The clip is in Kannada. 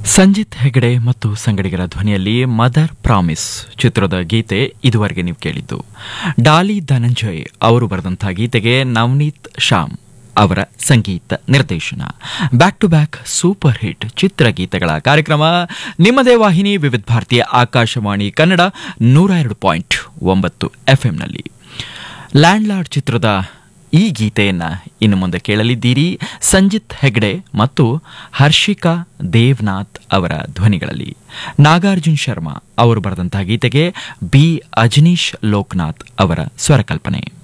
ಸಂಜಿತ್ ಹೆಗಡೆ ಮತ್ತು ಸಂಗಡಿಗರ ಧ್ವನಿಯಲ್ಲಿ ಮದರ್ ಪ್ರಾಮಿಸ್ ಚಿತ್ರದ ಗೀತೆ ಇದುವರೆಗೆ ನೀವು ಕೇಳಿದ್ದು ಡಾಲಿ ಧನಂಜಯ್ ಅವರು ಬರೆದಂತಹ ಗೀತೆಗೆ ನವನೀತ್ ಶ್ಯಾಮ್ ಅವರ ಸಂಗೀತ ನಿರ್ದೇಶನ back to back super hit ಚಿತ್ರಗೀತೆಗಳ ಕಾರ್ಯಕ್ರಮ ನಿಮ್ಮದೇ ವಾಹಿನಿ ವಿವಿಧ ಭಾರತೀಯ ಆಕಾಶವಾಣಿ ಕನ್ನಡ ನೂರ ಎರಡು ಪಾಯಿಂಟ್ ಒಂಬತ್ತು ಎಫ್ಎಂನಲ್ಲಿ ಲ್ಯಾಂಡ್ಲಾರ್ಡ್ ಚಿತ್ರದ ಈ ಗೀತೆಯನ್ನ ಇನ್ನು ಮುಂದೆ ಕೇಳಲಿದ್ದೀರಿ ಸಂಜಿತ್ ಹೆಗ್ಡೆ ಮತ್ತು ಹರ್ಷಿಕಾ ದೇವ್ನಾಥ್ ಅವರ ಧ್ವನಿಗಳಲ್ಲಿ ನಾಗಾರ್ಜುನ್ ಶರ್ಮಾ ಅವರು ಬರೆದಂತಹ ಗೀತೆಗೆ ಬಿ ಅಜನೀಶ್ ಲೋಕನಾಥ್ ಅವರ ಸ್ವರಕಲ್ಪನೆ